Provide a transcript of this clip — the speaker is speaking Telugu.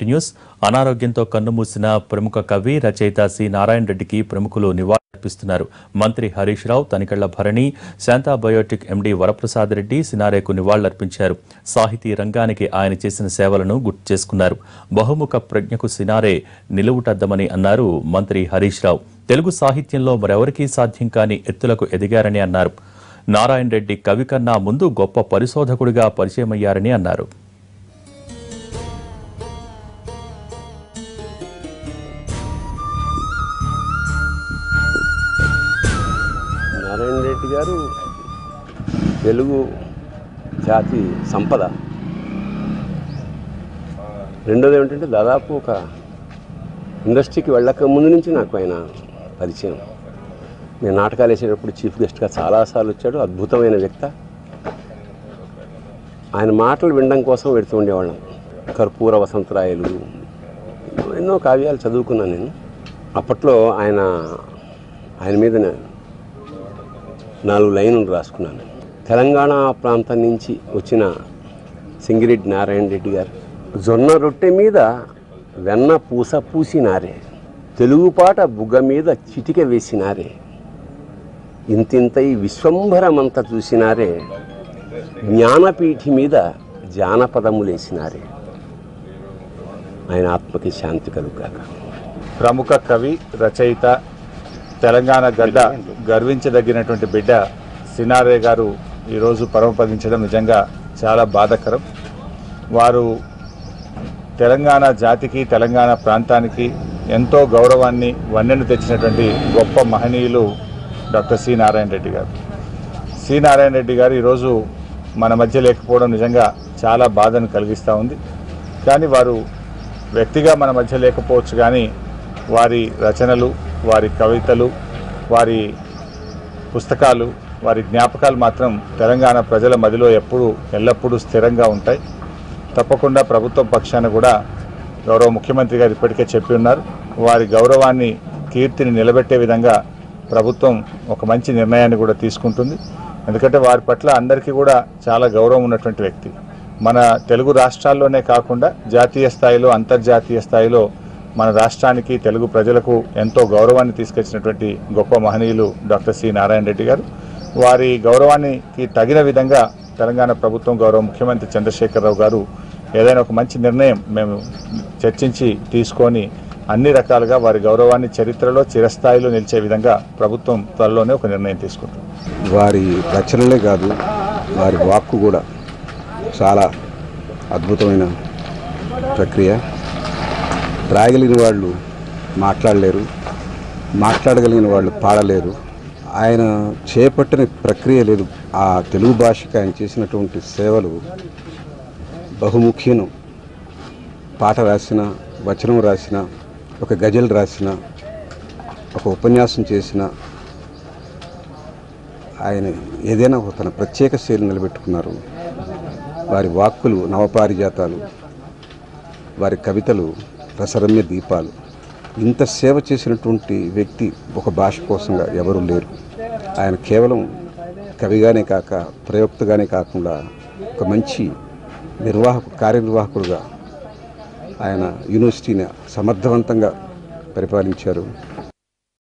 నేటి న్యూస్ అనారోగ్యంతో కన్నుమూసిన ప్రముఖ కవి రచయిత సి నారాయణ రెడ్డికి ప్రముఖులు నివాళులర్పిస్తున్నారు మంత్రి హరీష్ రావు తనికళ్ల భరణి శాంతా బయోటిక్ ఎండీ వరప్రసాద్ రెడ్డి సినారేకు నివాళులర్పించారు సాహితీ రంగానికి ఆయన చేసిన సేవలను గుర్తు చేసుకున్నారు బహుముఖ ప్రజ్ఞకు సినారే నిలువుటద్దమని అన్నారు మంత్రి హరీష్ రావు తెలుగు సాహిత్యంలో మరెవరికీ సాధ్యం కాని ఎత్తులకు ఎదిగారని అన్నారు నారాయణ రెడ్డి కవి కన్నా ముందు గొప్ప పరిశోధకుడిగా పరిచయమయ్యారని అన్నారు నారాయణ రెడ్డి గారు తెలుగు జాతి సంపద రెండోది ఏమిటంటే దాదాపు ఒక ఇండస్ట్రీకి వెళ్ళక ముందు నుంచి నాకు ఆయన పరిచయం నేను నాటకాలు వేసేటప్పుడు చీఫ్ గెస్ట్గా చాలాసార్లు వచ్చాడు అద్భుతమైన వ్యక్త ఆయన మాటలు వినడం కోసం వెడుతూ ఉండేవాళ్ళం కర్పూర వసంతరాయలు ఎన్నో కావ్యాలు చదువుకున్నాను నేను అప్పట్లో ఆయన ఆయన మీద నే- నాలుగు లైన్లు రాసుకున్నాను తెలంగాణ ప్రాంతం నుంచి వచ్చిన సింగిరెడ్డి నారాయణ రెడ్డి గారు జొన్న రొట్టె మీద వెన్న పూస పూసినారే తెలుగు పాట బుగ్గ మీద చిటిక వేసినారే ఇంతింతై విశ్వంభరమంత చూసినారే జ్ఞానపీఠి మీద జానపదములేసినారే ఆయన ఆత్మకి శాంతి కలుగాక ప్రముఖ కవి రచయిత తెలంగాణ గడ్డ గర్వించదగినటువంటి బిడ్డ సినారే గారు ఈరోజు పరమపదించడం నిజంగా చాలా బాధాకరం వారు తెలంగాణ జాతికి తెలంగాణ ప్రాంతానికి ఎంతో గౌరవాన్ని వన్నెను తెచ్చినటువంటి గొప్ప మహనీయులు డాక్టర్ సి నారాయణ రెడ్డి గారు సి నారాయణ రెడ్డి గారు ఈరోజు మన మధ్య లేకపోవడం నిజంగా చాలా బాధను కలిగిస్తూ ఉంది కానీ వారు వ్యక్తిగా మన మధ్య లేకపోవచ్చు కానీ వారి రచనలు వారి కవితలు వారి పుస్తకాలు వారి జ్ఞాపకాలు మాత్రం తెలంగాణ ప్రజల మదిలో ఎప్పుడూ ఎల్లప్పుడూ స్థిరంగా ఉంటాయి తప్పకుండా ప్రభుత్వం పక్షాన కూడా గౌరవ ముఖ్యమంత్రి గారు ఇప్పటికే చెప్పి ఉన్నారు వారి గౌరవాన్ని కీర్తిని నిలబెట్టే విధంగా ప్రభుత్వం ఒక మంచి నిర్ణయాన్ని కూడా తీసుకుంటుంది ఎందుకంటే వారి పట్ల అందరికీ కూడా చాలా గౌరవం ఉన్నటువంటి వ్యక్తి మన తెలుగు రాష్ట్రాల్లోనే కాకుండా జాతీయ స్థాయిలో అంతర్జాతీయ స్థాయిలో మన రాష్ట్రానికి తెలుగు ప్రజలకు ఎంతో గౌరవాన్ని తీసుకొచ్చినటువంటి గొప్ప మహనీయులు డాక్టర్ సి నారాయణ రెడ్డి గారు వారి గౌరవానికి తగిన విధంగా తెలంగాణ ప్రభుత్వం గౌరవ ముఖ్యమంత్రి చంద్రశేఖరరావు గారు ఏదైనా ఒక మంచి నిర్ణయం మేము చర్చించి తీసుకొని అన్ని రకాలుగా వారి గౌరవాన్ని చరిత్రలో చిరస్థాయిలో నిలిచే విధంగా ప్రభుత్వం త్వరలోనే ఒక నిర్ణయం తీసుకుంటుంది వారి రచనలే కాదు వారి వాక్కు కూడా చాలా అద్భుతమైన ప్రక్రియ రాయగలిగిన వాళ్ళు మాట్లాడలేరు మాట్లాడగలిగిన వాళ్ళు పాడలేరు ఆయన చేపట్టిన ప్రక్రియ లేదు ఆ తెలుగు భాషకి ఆయన చేసినటువంటి సేవలు బహుముఖ్యం పాట రాసిన వచనం రాసిన ఒక గజల్ రాసిన ఒక ఉపన్యాసం చేసిన ఆయన ఏదైనా ఒక తన ప్రత్యేక శైలి నిలబెట్టుకున్నారు వారి వాక్కులు నవపారిజాతాలు వారి కవితలు రసరమ్య దీపాలు ఇంత సేవ చేసినటువంటి వ్యక్తి ఒక భాష కోసంగా ఎవరూ లేరు ఆయన కేవలం కవిగానే కాక ప్రయోక్తగానే కాకుండా ఒక మంచి నిర్వాహకు కార్యనిర్వాహకుడుగా ఆయన యూనివర్సిటీని సమర్థవంతంగా పరిపాలించారు